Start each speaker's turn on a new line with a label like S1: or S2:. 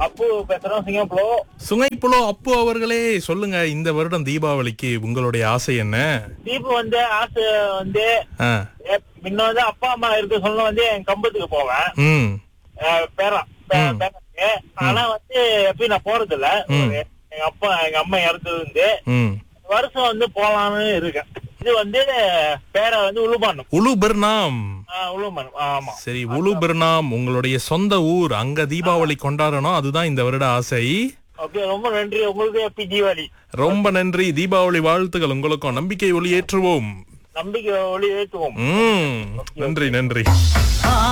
S1: அப்பு பேசுறோம் சிங்கப்பூர்
S2: சுங்கைப்புலோ அப்பு அவர்களே சொல்லுங்க இந்த வருடம் தீபாவளிக்கு உங்களுடைய ஆசை என்ன
S1: தீபு வந்து ஆசை வந்து
S2: ஆ,
S1: எப்- முன்ன வந்து அப்பா அம்மா இருக்க சொல்ல வந்து என் கம்பத்துக்கு போவேன்
S2: ம்
S1: அஹ் பேரன் பே-
S2: ம்.
S1: பேரனுக்கு ஆனா வந்து எப்பயும் நான் போறது இல்ல
S2: ம்.
S1: எங்க அப்பா எங்க அம்மா இறந்தது வந்து
S2: ம்
S1: வருஷம் வந்து போலாம்னு இருக்கேன் இது வந்து பேரை வந்து உளுமானம்
S2: உலு பெர்னாம்
S1: உளுமானம் ஆமா
S2: சரி உலு பெர்னாம் உங்களுடைய சொந்த ஊர் அங்க தீபாவளி கொண்டாடணும் அதுதான் இந்த வருட ஆசை
S1: ஓகே ரொம்ப நன்றி உங்களுக்கு ஹாப்பி தீபாவளி
S2: ரொம்ப நன்றி தீபாவளி வாழ்த்துக்கள் உங்களுக்கும் நம்பிக்கை ஒளி ஏற்றுவோம்
S1: நம்பிக்கை ஒளி ஏற்றுவோம்
S2: ம் நன்றி நன்றி